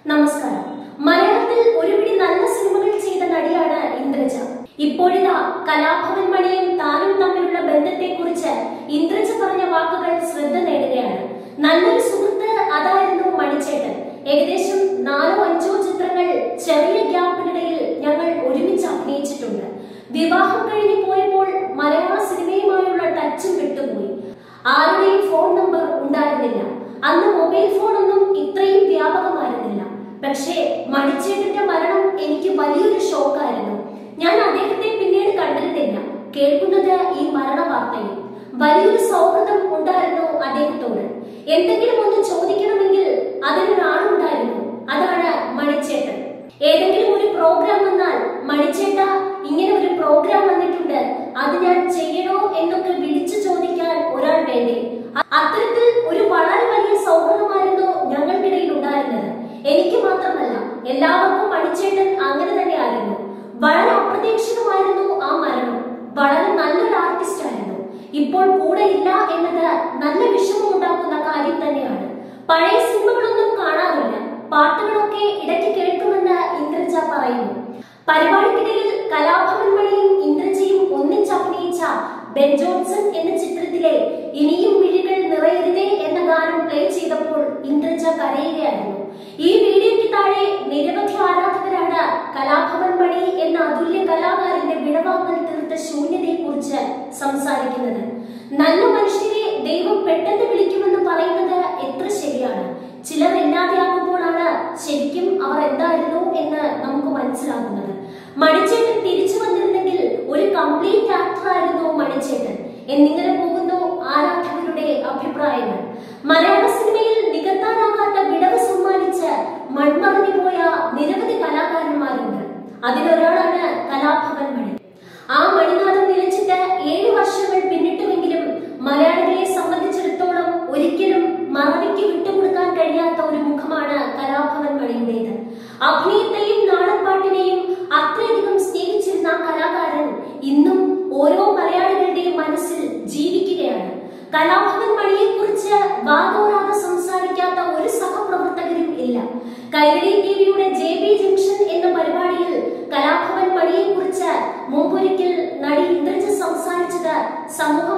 നമസ്കാരം മലയാളത്തിൽ ഒരുപിടി നല്ല സിനിമകൾ ചെയ്ത നടിയാണ് ഇന്ദ്രജ ഇപ്പോഴിതാ കലാഭവൻ മണിയും താനും തമ്മിലുള്ള ബന്ധത്തെക്കുറിച്ച് ഇന്ദ്രജ പറഞ്ഞ വാക്കുകൾ ശ്രദ്ധ നേടുകയാണ് നല്ലൊരു സുഹൃത്ത് അതായിരുന്നു മണിച്ചേട്ടൻ ഏകദേശം നാലോ അഞ്ചോ ചിത്രങ്ങൾ ചെറിയ ഗ്യാപ്പിനിടയിൽ ഞങ്ങൾ ഒരുമിച്ച് അഭിനയിച്ചിട്ടുണ്ട് വിവാഹം കഴിഞ്ഞു പോയപ്പോൾ മലയാള സിനിമയുമായുള്ള ടച്ചും വിട്ടുപോയി ആരുടെയും ഫോൺ നമ്പർ ഉണ്ടായിരുന്നില്ല അന്ന് മൊബൈൽ ഫോൺ ഒന്നും ഇത്രയും വ്യാപകമായിരുന്നില്ല പക്ഷേ മണിച്ചേട്ടന്റെ മരണം എനിക്ക് വലിയൊരു ഷോക്കായിരുന്നു ഞാൻ അദ്ദേഹത്തെ പിന്നീട് കണ്ടിരുന്നില്ല കേൾക്കുന്നത് ഈ മരണ വാർത്തയിൽ വലിയൊരു സൗഹൃദം ഉണ്ടായിരുന്നു അദ്ദേഹത്തോട് എന്തെങ്കിലും ഒന്ന് ചോദിക്കണമെങ്കിൽ അതിനൊരാളുണ്ടായിരുന്നു അതാണ് മണിച്ചേട്ടൻ ഏതെങ്കിലും ഒരു പ്രോഗ്രാം വന്നാൽ മണിച്ചേട്ട ഇങ്ങനെ ഒരു പ്രോഗ്രാം വന്നിട്ടുണ്ട് അത് ഞാൻ ചെയ്യണോ എന്നൊക്കെ വിളിച്ചു ചോദിക്കാൻ ഒരാൾ വേണ്ടേ അ- അത്തരത്തിൽ ഒരു വളരെ വലിയ സൗഹൃദമായിരുന്നു ഞങ്ങൾക്കിടയിൽ ഉണ്ടായിരുന്നത് എനിക്ക് മാത്രമല്ല എല്ലാവർക്കും മണിച്ചേട്ടൻ അങ്ങനെ തന്നെയായിരുന്നു വളരെ അപ്രതീക്ഷിതമായിരുന്നു ആ മരണം വളരെ നല്ലൊരു ആർട്ടിസ്റ്റ് ആയിരുന്നു ഇപ്പോൾ കൂടെ ഇല്ല എന്നത് നല്ല വിഷമം ഉണ്ടാക്കുന്ന കാര്യം തന്നെയാണ് പഴയ സിനിമകളൊന്നും കാണാറില്ല പാട്ടുകളൊക്കെ ഇടയ്ക്ക് കേൾക്കുമെന്ന് ഇന്ദ്രജ പറയുന്നു പരിപാടിക്കിടയിൽ കലാഭവൻ മണിയും ഇന്ദ്രജയും ഒന്നിച്ച് അഭിനയിച്ച ബെൻ ജോൺസൺ എന്ന ചിത്രത്തിലെ ഇനിയും മിഴികൾ നിറയരുതേ എന്ന ഗാനം പ്ലേ ചെയ്തപ്പോൾ ഇന്ദ്രജ കരയുകയായിരുന്നു ഈ വീഡിയോയ്ക്ക് താഴെ നിരവധി ആരാധകരാണ് കലാഭവൻ മണി എന്ന അതുല്യ കലാകാരന്റെ വിടവാങ്ങൽ തീർത്ത ശൂന്യതയെ കുറിച്ച് സംസാരിക്കുന്നത് നല്ല മനുഷ്യരെ ദൈവം പെട്ടെന്ന് വിളിക്കുമെന്ന് പറയുന്നത് എത്ര ശരിയാണ് ചിലർ ഇല്ലാതെയാകുമ്പോഴാണ് ശരിക്കും അവർ എന്തായിരുന്നു എന്ന് നമുക്ക് മനസ്സിലാകുന്നത് മണിച്ചേട്ടൻ തിരിച്ചു വന്നിരുന്നെങ്കിൽ ഒരു കംപ്ലീറ്റ് ആക്ടർ ആയിരുന്നു മണിച്ചേട്ടൻ എന്നിങ്ങനെ പോകുന്നു ആരാധകരുടെ അഭിപ്രായങ്ങൾ മലയാള സിനിമയിൽ നികത്താനാകാത്ത വിടവ് സമ്മാനിച്ച് മൺമറഞ്ഞു പോയ നിരവധി കലാകാരന്മാരുണ്ട് അതിലൊരാളാണ് കലാഭവൻ മണി ആ മണിനാഥം നിലച്ചിട്ട് ഏഴ് വർഷങ്ങൾ പിന്നിട്ടുമെങ്കിലും മലയാളികളെ സംബന്ധിച്ചിടത്തോളം ഒരിക്കലും മറവിക്ക് വിട്ടുകൊടുക്കാൻ കഴിയാത്ത ഒരു മുഖമാണ് കലാഭവൻ മണിയുടേത് അഭിനയത്തെയും നാടൻപാട്ടിനെയും അത്രയധികം സ്നേഹിച്ചിരുന്ന ആ കലാകാരൻ ഇന്നും ഓരോ മലയാളികളുടെയും മനസ്സിൽ ജീവിക്കുകയാണ് കലാഭവൻ മണിയെ കുറിച്ച് വാദോരാതെ സംസാരിക്കാത്ത ഒരു സഹപ്രവർത്തകരും ഇല്ല കൈരളി ടിവിയുടെ ജെ ബി ജംഗ്ഷൻ എന്ന പരിപാടിയിൽ കലാഭവൻ മണിയെ കുറിച്ച് മുമ്പൊരിക്കൽ നടി ഇന്ദ്രജ സംസാരിച്ചത് സമൂഹ